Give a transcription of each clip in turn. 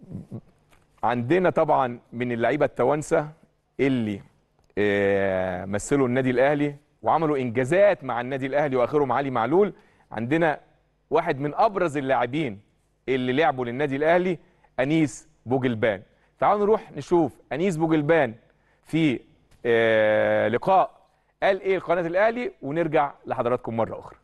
عندنا طبعا من اللعيبه التوانسه اللي آه، مثلوا النادي الاهلي وعملوا انجازات مع النادي الاهلي واخرهم علي معلول عندنا واحد من ابرز اللاعبين اللي لعبوا للنادي الاهلي انيس بوجلبان تعالوا نروح نشوف انيس بوجلبان في آه، لقاء قال ايه لقناه الاهلي ونرجع لحضراتكم مره اخرى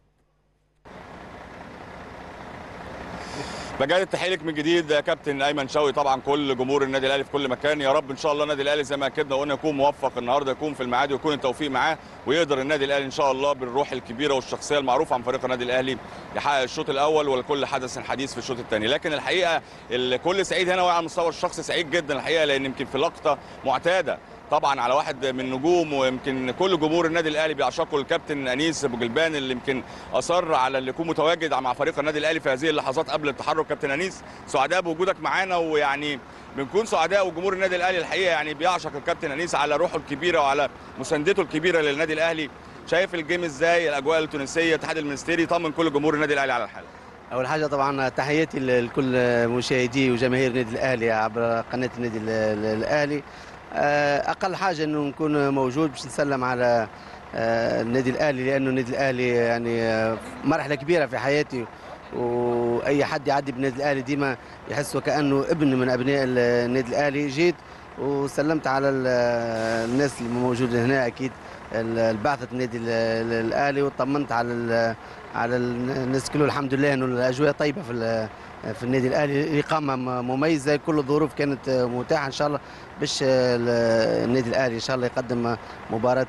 بجد التحيه لك من جديد يا كابتن ايمن شوقي طبعا كل جمهور النادي الاهلي في كل مكان يا رب ان شاء الله النادي الاهلي زي ما اكدنا وقلنا يكون موفق النهارده يكون في الميعاد ويكون التوفيق معاه ويقدر النادي الاهلي ان شاء الله بالروح الكبيره والشخصيه المعروفه عن فريق النادي الاهلي يحقق الشوط الاول ولكل حدث حديث في الشوط الثاني لكن الحقيقه الكل سعيد هنا وعلى المستوى الشخصي سعيد جدا الحقيقه لان يمكن في لقطه معتاده طبعا على واحد من النجوم ويمكن كل جمهور النادي الاهلي بيعشقوا الكابتن انيس بوجلبان اللي يمكن اصر على اللي يكون متواجد مع فريق النادي الاهلي في هذه اللحظات قبل التحرك كابتن انيس سعداء بوجودك معانا ويعني بنكون سعداء وجمهور النادي الاهلي الحقيقه يعني بيعشق الكابتن انيس على روحه الكبيره وعلى مساندته الكبيره للنادي الاهلي شايف الجيم ازاي الاجواء التونسيه الاتحاد المنستيري طمن كل جمهور النادي الاهلي على الحاله اول حاجه طبعا تحياتي لكل مشاهدي وجماهير النادي الاهلي عبر قناه النادي ال- ال- الاهلي آه، اقل حاجه انه نكون موجود باش نسلم على آه، النادي الاهلي لانه النادي الاهلي يعني آه، مرحله كبيره في حياتي واي حد يعدي بالنادي الاهلي ديما يحس وكانه ابن من ابناء ال- النادي الاهلي جيت وسلمت على ال- الناس اللي موجوده هنا اكيد ال- البعثه النادي ال- ال- الاهلي وطمنت على ال- على الناس كله الحمد لله انه الاجواء طيبه في ال- في النادي الاهلي اقامه م- مميزه كل الظروف كانت متاحه ان شاء الله باش ال- النادي الاهلي ان شاء الله يقدم مباراه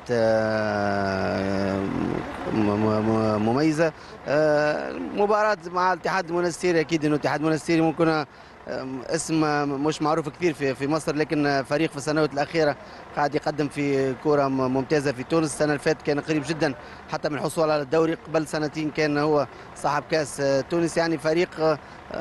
آه، م- م- مميزه آه، مباراه مع الاتحاد المنستيري اكيد انه الاتحاد المنستيري ممكن آه، اسم مش معروف كثير في في مصر لكن فريق في السنوات الاخيره قاعد يقدم في كره م- ممتازه في تونس السنه اللي فاتت كان قريب جدا حتى من الحصول على الدوري قبل سنتين كان هو صاحب كاس آه، تونس يعني فريق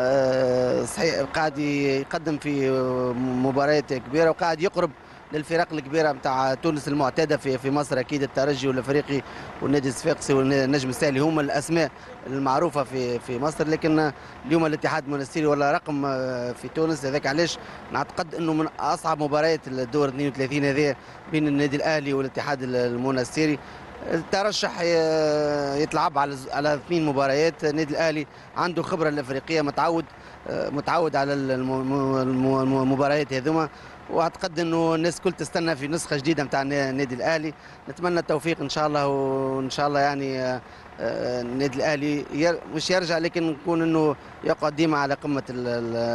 آه، صحيح قاعد يقدم في مباريات كبيره وقاعد يقرب للفرق الكبيره نتاع تونس المعتاده في في مصر اكيد الترجي والافريقي والنادي الصفاقسي والنجم الساحلي هم الاسماء المعروفه في في مصر لكن اليوم الاتحاد المنستيري ولا رقم آه، في تونس هذاك علاش نعتقد انه من اصعب مباريات الدور 32 هذا بين النادي الاهلي والاتحاد المنستيري الترشح ي- يتلعب على على اثنين مباريات النادي الاهلي عنده خبره الافريقيه متعود آه، متعود على الم- الم- الم- المباريات هذوما واعتقد انه الناس كل تستنى في نسخه جديده نتاع النادي الاهلي نتمنى التوفيق ان شاء الله وان شاء الله يعني آه، آه، النادي الاهلي ير- مش يرجع لكن نكون انه يقعد ديما على قمه ال-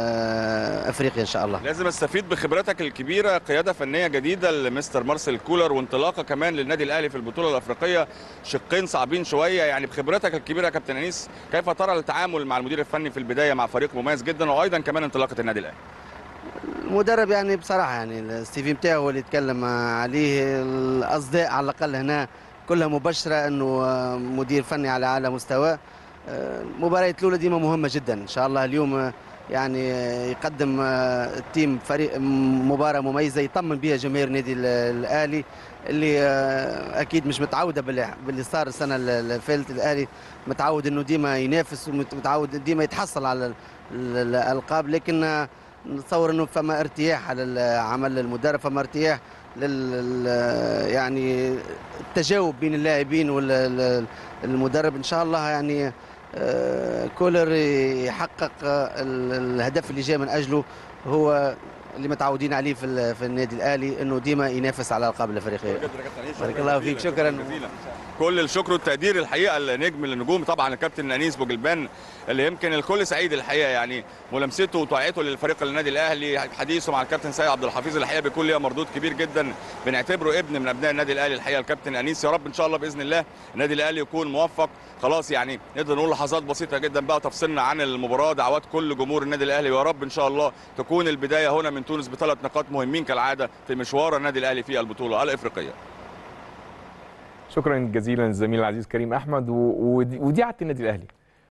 ال- افريقيا ان شاء الله لازم استفيد بخبرتك الكبيره قياده فنيه جديده لمستر مارسيل كولر وانطلاقه كمان للنادي الاهلي في البطوله الافريقيه شقين صعبين شويه يعني بخبرتك الكبيره يا كابتن انيس كيف ترى التعامل مع المدير الفني في البدايه مع فريق مميز جدا وايضا كمان انطلاقه النادي الاهلي المدرب يعني بصراحه يعني السي في نتاعو هو اللي يتكلم عليه الاصداء على الاقل هنا كلها مبشره انه مدير فني على اعلى مستوى المباراه الاولى ديما مهمه جدا ان شاء الله اليوم يعني يقدم التيم فريق مباراه مميزه يطمن بها جماهير النادي الاهلي اللي اكيد مش متعوده باللي باللي صار السنه اللي فاتت الاهلي متعود انه ديما ينافس ومتعود ديما يتحصل على الالقاب لكن نتصور انه فما ارتياح على عمل المدرب فما ارتياح لل يعني التجاوب بين اللاعبين والمدرب ان شاء الله يعني كولر يحقق الهدف اللي جاء من اجله هو اللي متعودين عليه في في النادي الاهلي انه ديما ينافس على الالقاب الافريقيه بارك الله فيك شكرا جزيلا كل الشكر والتقدير الحقيقه لنجم النجوم طبعا الكابتن انيس بوجلبان اللي يمكن الكل سعيد الحقيقه يعني ملامسته وطاعته للفريق النادي الاهلي حديثه مع الكابتن سيد عبد الحفيظ الحقيقه بيكون ليها مردود كبير جدا بنعتبره ابن من ابناء النادي الاهلي الحقيقه الكابتن انيس يا رب ان شاء الله باذن الله النادي الاهلي يكون موفق خلاص يعني نقدر نقول لحظات بسيطه جدا بقى تفصلنا عن المباراه دعوات كل جمهور النادي الاهلي ويا رب ان شاء الله تكون البدايه هنا من تونس بثلاث نقاط مهمين كالعاده في مشوار النادي الاهلي في البطوله الافريقيه شكرا جزيلا للزميل العزيز كريم احمد ودي, ودي عاده النادي الاهلي